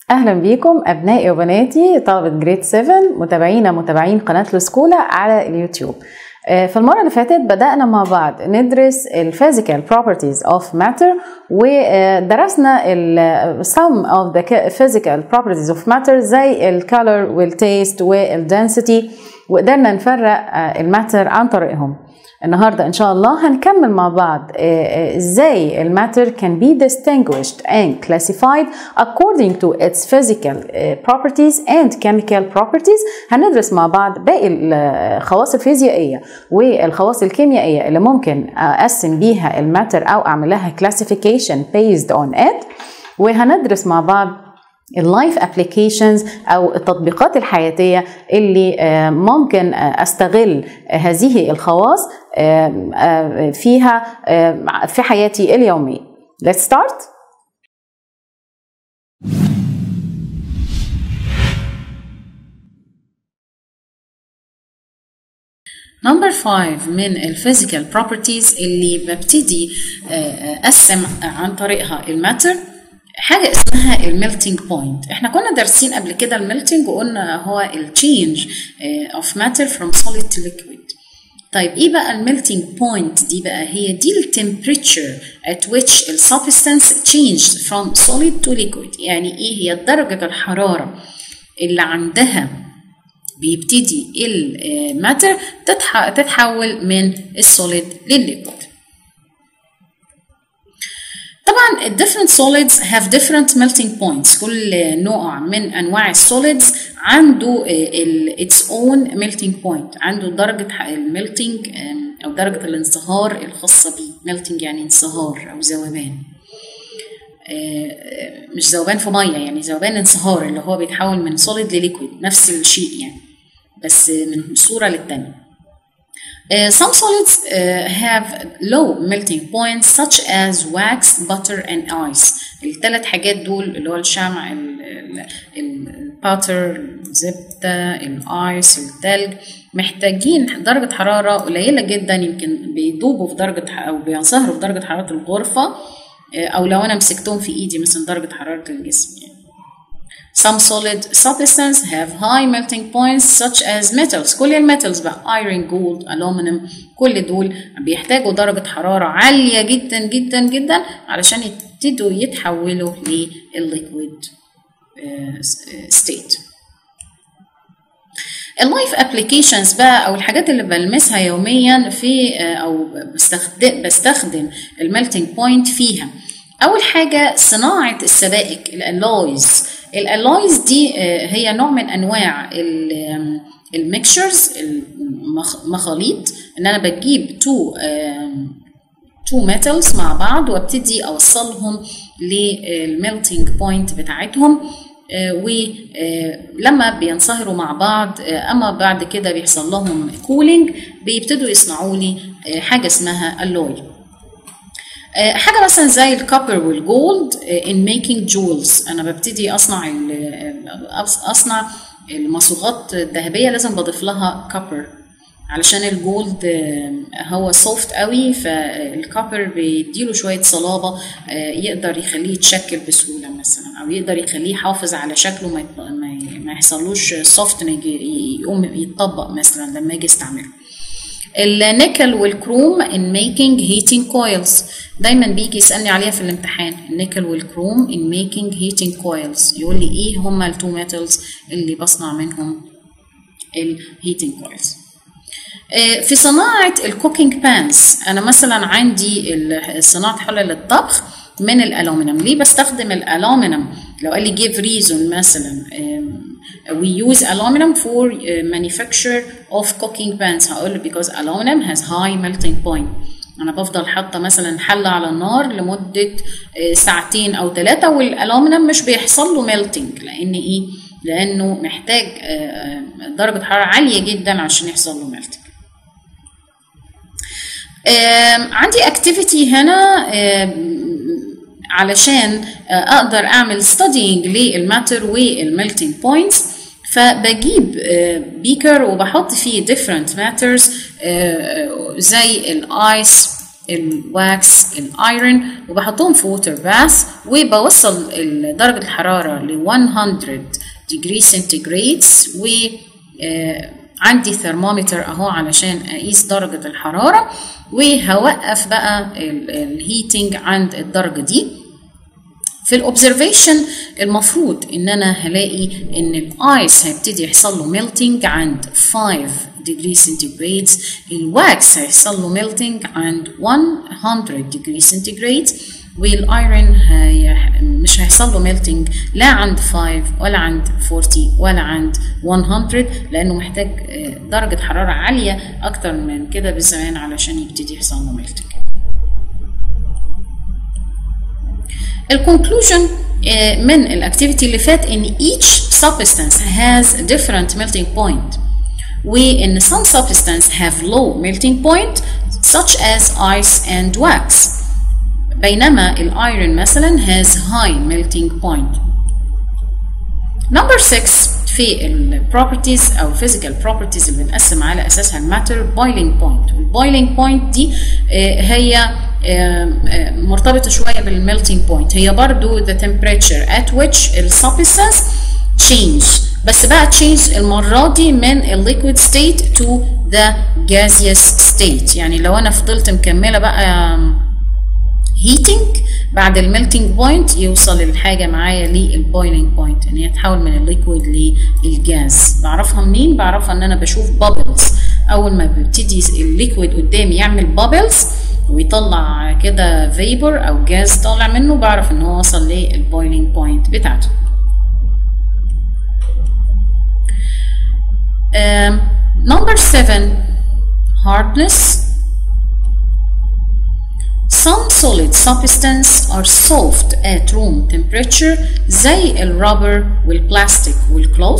اهلا بيكم ابنائي وبناتي طلبه جريد 7 متابعينا متابعين قناه لسكولا على اليوتيوب في المرة اللي فاتت بدأنا مع بعض ندرس ال physical properties of matter ودرسنا ال some of the physical properties of matter زي ال color وال taste وال density وقدرنا نفرق الماتر عن طريقهم النهارده ان شاء الله هنكمل مع بعض ازاي الماتر can be distinguished and classified according to its physical properties and chemical properties هندرس مع بعض باقي الخواص الفيزيائيه والخواص الكيميائيه اللي ممكن اقسم بيها الماتر او اعمل لها classification based on it وهندرس مع بعض اللايف ابلكيشنز او التطبيقات الحياتيه اللي ممكن استغل هذه الخواص فيها في حياتي اليوميه let's start نمبر 5 من الفيزيكال بروبرتيز اللي ببتدي اقسم عن طريقها الماتر حاجة اسمها الميلتنج بوينت احنا كنا دارسين قبل كده الميلتنج وقلنا هو التشينج اوف ماتر فروم solid to liquid طيب ايه بقى الميلتنج بوينت دي بقى هي دي التمبريتشر at which the substance changed from solid to liquid يعني ايه هي درجة الحرارة اللي عندها بيبتدي الماتر تتحول من السوليد للليكويد طبعا different solids have different melting points كل نوع من انواع السوليدز عنده its own melting point عنده درجة الميلتنج او درجة الانصهار الخاصة بيه melting يعني انصهار او ذوبان مش ذوبان في ميه يعني ذوبان انصهار اللي هو بيتحول من solid لليكويد نفس الشيء يعني بس من صورة للتانية Uh, some solids uh, have low melting points such as wax, butter and ice. الثلاث حاجات دول اللي هو الشمع الباتر الزبدة الايس التلج محتاجين درجة حرارة قليلة جدا يمكن بيدوبوا في درجة أو بينصهروا في درجة حرارة الغرفة أو لو أنا مسكتهم في إيدي مثلا درجة حرارة الجسم يعني. Some solid substances have high melting points such as metals كل الميتالز بقى iron, gold, aluminum كل دول بيحتاجوا درجة حرارة عالية جدا جدا جدا علشان يبتدوا يتحولوا للليكويد state. اللايف ابلكيشنز بقى او الحاجات اللي بلمسها يوميا في او بستخدم بستخدم الميلتنج بوينت فيها اول حاجه صناعه السبائك الالويز الالويز دي هي نوع من انواع الميكشرز المخاليط ان انا بجيب تو تو ميتالز مع بعض وابتدي اوصلهم للميلتنج بوينت بتاعتهم ولما بينصهروا مع بعض اما بعد كده بيحصل لهم كولينج بيبتدوا يصنعوا لي حاجه اسمها الوي حاجه مثلا زي الكوبر والجولد in making jewels انا ببتدي اصنع اصنع المصوغات الذهبيه لازم بضيف لها كوبر علشان الجولد هو سوفت قوي فالكوبر بيديله شويه صلابه يقدر يخليه يتشكل بسهوله مثلا او يقدر يخليه يحافظ على شكله ما ما يحصلوش سوفت يقوم يتطبق مثلا لما اجي استعمله النيكل والكروم in making heating coils دايما بيجي يسألني عليها في الامتحان النيكل والكروم in making heating coils يقول لي ايه هما التو ميتالز اللي بصنع منهم الهيتنج كويلز في صناعة الكوكينج بانز أنا مثلا عندي صناعة حلة للطبخ من الألومنيوم ليه بستخدم الألومنيوم لو قال لي give reason مثلا we use aluminum for manufacture of cooking pans هقول because aluminum has high melting point انا بفضل حاطه مثلا حله على النار لمده ساعتين او ثلاثه والالومنيوم مش بيحصل له ميلتنج لان ايه لانه محتاج درجه حراره عاليه جدا عشان يحصل له ميلتنج عندي اكتيفيتي هنا علشان اقدر اعمل studying للماتر والميلتنج بوينتس فبجيب بيكر وبحط فيه different matters زي الايس الواكس الايرون وبحطهم في ووتر باث وبوصل درجة الحرارة ل 100 degree centigrade و عندي ثرمومتر اهو علشان اقيس درجة الحرارة وهوقف بقى الهيتنج عند الدرجة دي في الاوبزرفيشن المفروض ان انا هلاقي ان الايس هيبتدي يحصل له ميلتنج عند 5 degree centigrade الواكس هيحصل له ميلتنج عند 100 degree centigrade والايرون هي مش هيحصل له ميلتنج لا عند 5 ولا عند 40 ولا عند 100 لانه محتاج درجه حراره عاليه اكتر من كده بالزمان علشان يبتدي يحصل له ميلتنج الكونكلوجن من الاكتيفيتي اللي فات ان each substance has different melting point وان some substances have low melting point such as ice and wax بينما الايرون مثلا has high melting point number 6 في البروبرتيز او physical properties اللي بنقسم على اساسها الماتر boiling point والبويلينج point دي هي مرتبطة شوية بالميلتنج بوينت هي برضو the temperature at which ال substance change بس بقى change المرة دي من ال liquid state to the gaseous state يعني لو أنا فضلت مكملة بقى heating بعد الميلتنج بوينت يوصل الحاجة معايا للبويلينج بوينت ان هي تحول من الليكويد للجاز بعرفها منين؟ بعرفها ان انا بشوف بابلز اول ما بيبتدي الليكويد قدامي يعمل بابلز ويطلع كده فيبر او جاز طالع منه بعرف ان هو وصل للبويلينج بوينت بتاعته نمبر 7 hardness Some solid substances are soft at room temperature زي الرابر والبلاستيك والكلوث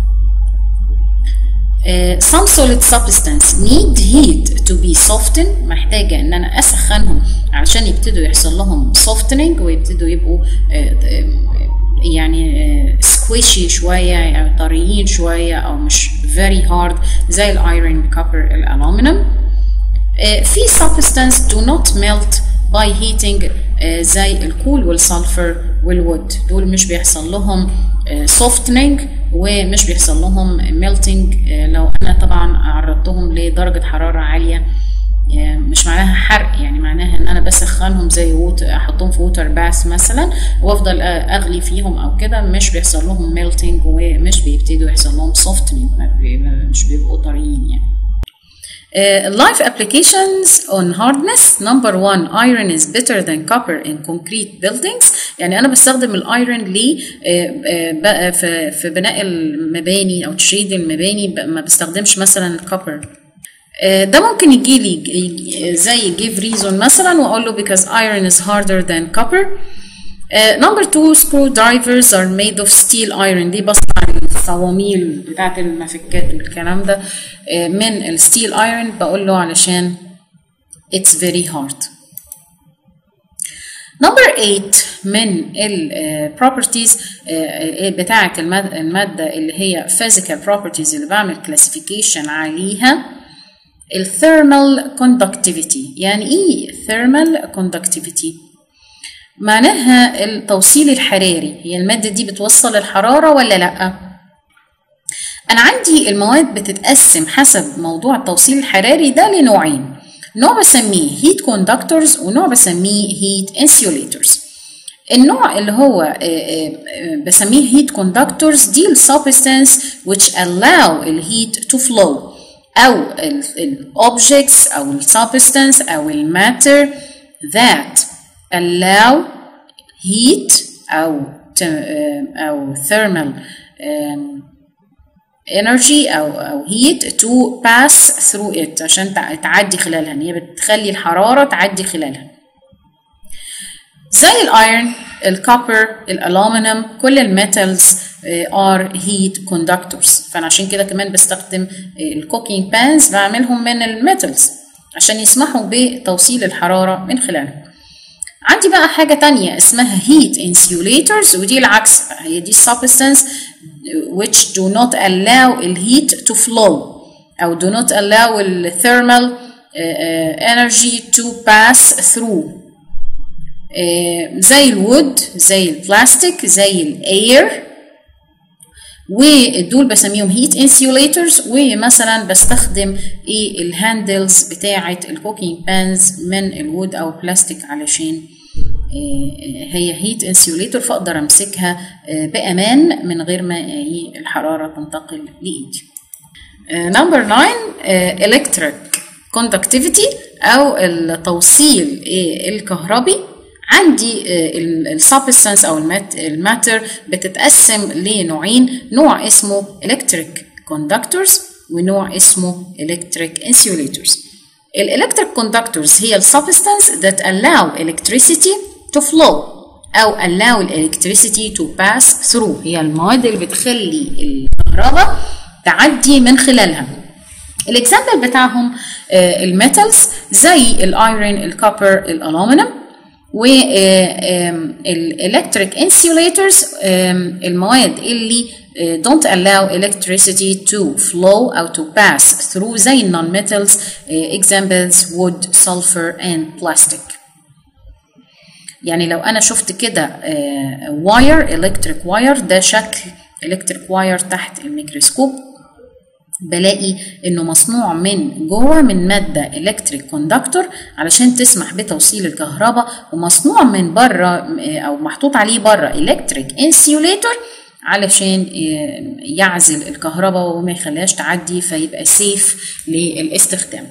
Uh, some solid substance need heat to be softened محتاجة ان انا اسخنهم علشان يبتدوا يحصل لهم softening ويبتدوا يبقوا uh, يعني سكويشي شوية أو طريين شوية أو مش very hard زي الايرون كوبر الألومنيوم في substance do not melt by heating زي الكول والسلفر والوود دول مش بيحصل لهم softening ومش بيحصل لهم melting لو انا طبعا عرضتهم لدرجة حرارة عالية مش معناها حرق يعني معناها ان انا بسخنهم زي ووت احطهم في ووتر باث مثلا وافضل اغلي فيهم او كده مش بيحصل لهم ميلتنج ومش بيبتدوا يحصل لهم سوفتنج مش بيبقوا طريين يعني Uh, life applications on hardness number one iron is better than copper in concrete buildings يعني انا بستخدم الايرون ليه بقى في في بناء المباني او تشييد المباني ما بستخدمش مثلا الكوبر ده ممكن يجي لي زي give reason مثلا واقول له because iron is harder than copper Uh, number two screwdrivers are made of steel iron دي بصنع الصواميل بتاعت المفكات والكلام ده uh, من الستيل ايرون بقول له علشان it's very hard number 8 من ال uh, properties بتاعة المادة اللي هي physical properties اللي بعمل classification عليها الثيرمال conductivity يعني ايه thermal conductivity معناها التوصيل الحراري هي المادة دي بتوصل الحرارة ولا لأ أنا عندي المواد بتتقسم حسب موضوع التوصيل الحراري ده لنوعين نوع بسميه heat conductors ونوع بسميه heat insulators النوع اللي هو بسميه heat conductors دي ال substance which allow ال heat to flow أو ال objects أو ال substance أو ال matter that allow heat أو أو thermal energy أو أو heat to pass through it عشان تعدي خلالها إن هي بتخلي الحرارة تعدي خلالها زي الايرون الكوبر الالومنيوم كل الميتالز ار هيت كوندكتورز فانا عشان كده كمان بستخدم الكوكينج بانز بعملهم من الميتالز عشان يسمحوا بتوصيل الحرارة من خلالهم عندي بقى حاجة تانية اسمها heat insulators ودي العكس بقى هي دي substance which do not allow the heat to flow أو do not allow the thermal energy to pass through زي الوود زي البلاستيك زي الاير ودول بسميهم هيت انسيوليترز ومثلا بستخدم ايه الهاندلز بتاعه الكوكينج بانز من الوود او بلاستيك علشان هي هيت انسيوليتور فاقدر امسكها بامان من غير ما الحراره تنتقل لايدي نمبر 9 الكتريك كوندكتيفيتي او التوصيل الكهربي عندي السبستانس او الماتر بتتقسم لنوعين نوع اسمه electric conductors ونوع اسمه electric insulators الالكتريك conductors هي السبستانس that allow electricity to flow او allow electricity to pass through هي المواد اللي بتخلي الكهرباء تعدي من خلالها الاكزامبل بتاعهم الميتالز زي الايرون الكوبر الالومنيوم والالكتريك انسيوليترز المواد اللي don't allow electricity to flow او to pass through زي النون metals examples wood sulfur and plastic يعني لو انا شفت كده واير الكتريك واير ده شكل الكتريك واير تحت الميكروسكوب بلاقي انه مصنوع من جوه من ماده الكتريك كوندكتور علشان تسمح بتوصيل الكهرباء ومصنوع من بره او محطوط عليه بره الكتريك انسيوليتور علشان يعزل الكهرباء وما يخليهاش تعدي فيبقى سيف للاستخدام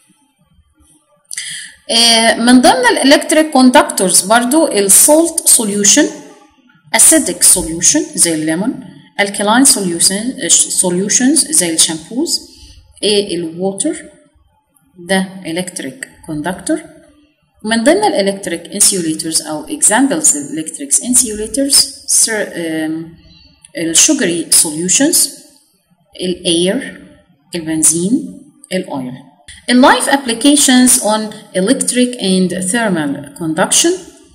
من ضمن الالكتريك كوندكتورز برضو السولت سوليوشن acidic solution زي الليمون alkaline solution solutions زي الشامبوز الووتر ده electric conductor من ضمن الالكتريك insulators او examples electric insulators السugary solutions الاير البنزين الاويل اللايف applications on electric and thermal conduction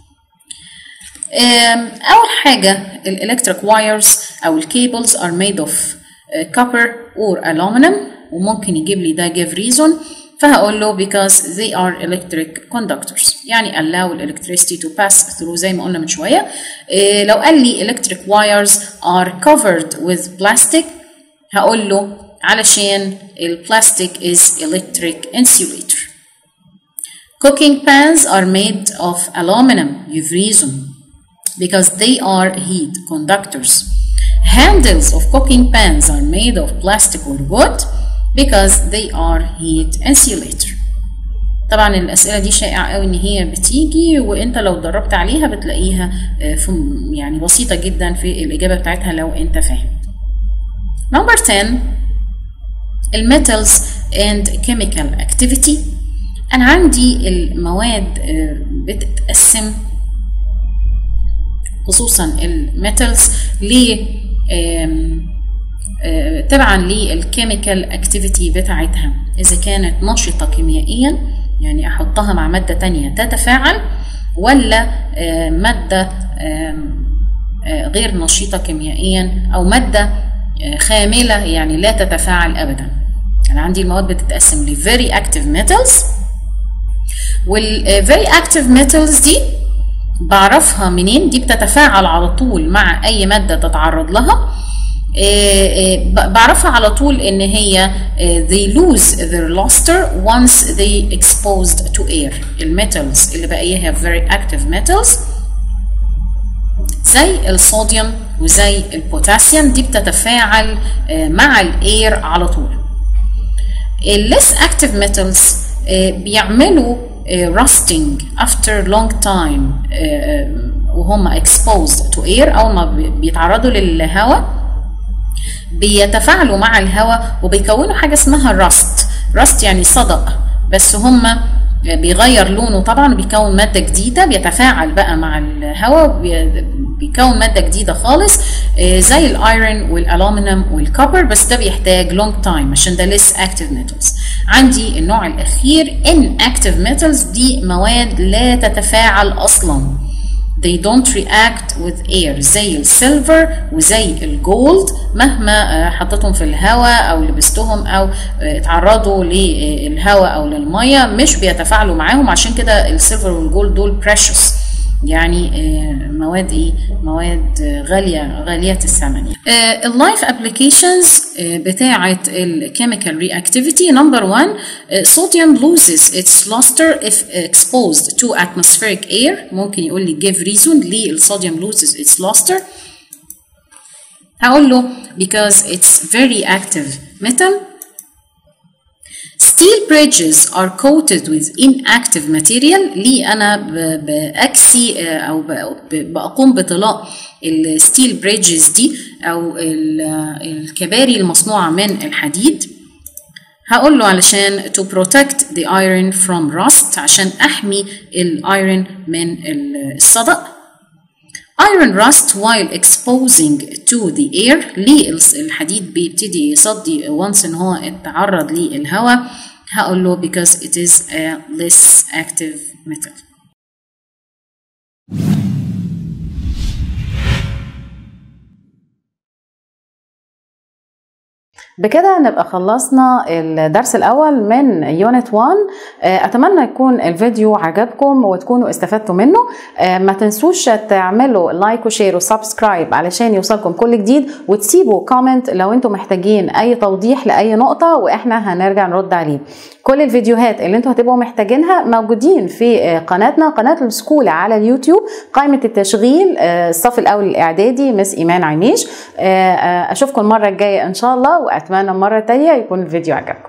أول حاجة الإلكتريك وايرز أو الكيبلز are made of copper or aluminum وممكن يجيب لي ده give reason فهقول له because they are electric conductors يعني allow electricity to pass through زي ما قلنا من شوية لو قال لي electric wires are covered with plastic هقول له علشان البلاستيك is electric insulator cooking pans are made of aluminum give reason because they are heat conductors. Handles of cooking pans are made of plastic or wood because they are heat insulator. طبعا الأسئلة دي شائعة قوي إن هي بتيجي وأنت لو اتدربت عليها بتلاقيها يعني بسيطة جدا في الإجابة بتاعتها لو أنت فاهم. Number 10 الميتالز and chemical activity أنا عندي المواد بتتقسم خصوصا الميتالز ل تبعا للكيميكال اكتيفيتي بتاعتها اذا كانت نشطه كيميائيا يعني احطها مع ماده تانية تتفاعل ولا ماده غير نشيطه كيميائيا او ماده خامله يعني لا تتفاعل ابدا انا عندي المواد بتتقسم ل very active metals وال very active metals دي بعرفها منين دي بتتفاعل على طول مع اي ماده تتعرض لها بعرفها على طول ان هي they lose their luster once they exposed to air الميتالز اللي بقيها very active metals زي الصوديوم وزي البوتاسيوم دي بتتفاعل مع الاير على طول الليس active metals بيعملوا rusting after long time وهم exposed to air أول ما بيتعرضوا للهواء بيتفاعلوا مع الهواء وبيكونوا حاجة اسمها rust rust يعني صدأ بس هم بيغير لونه طبعا بيكون مادة جديدة بيتفاعل بقى مع الهواء بيكون مادة جديدة خالص زي الايرون والالومنيوم والكوبر بس ده بيحتاج لونج تايم عشان ده ليس اكتيف ميتالز عندي النوع الاخير ان اكتيف ميتالز دي مواد لا تتفاعل اصلا they don't react with air زي السيلفر وزي الجولد مهما حطيتهم في الهواء او لبستهم او اتعرضوا للهواء او للميه مش بيتفاعلوا معاهم عشان كده السيلفر والجولد دول precious يعني مواد ايه مواد غاليه غاليه الثمن اللايف ابلكيشنز بتاعه الكيميكال رياكتيفيتي نمبر 1 sodium loses its luster if exposed to atmospheric air ممكن يقول لي give reason ليه الصوديوم loses its luster هقول له because it's very active metal Steel bridges are coated with inactive material ليه أنا بأكسي أو بقوم بطلاء الستيل بريدجز دي أو الكباري المصنوعة من الحديد هقول له علشان to protect the iron from rust عشان أحمي الايرون من الصدأ iron rust while exposing to the air ليه الحديد بيبتدي يصدي once ان هو اتعرض للهواء هقول له because it is a less active metal بكده نبقى خلصنا الدرس الأول من يونت 1 أتمنى يكون الفيديو عجبكم وتكونوا استفدتوا منه ما تنسوش تعملوا لايك وشير وسبسكرايب علشان يوصلكم كل جديد وتسيبوا كومنت لو انتم محتاجين أي توضيح لأي نقطة وإحنا هنرجع نرد عليه كل الفيديوهات اللي انتوا هتبقوا محتاجينها موجودين في قناتنا قناة السكول على اليوتيوب قائمة التشغيل الصف الأول الإعدادي مس إيمان عميش أشوفكم المرة الجاية إن شاء الله وأتمنى مرة تانية يكون الفيديو عجبكم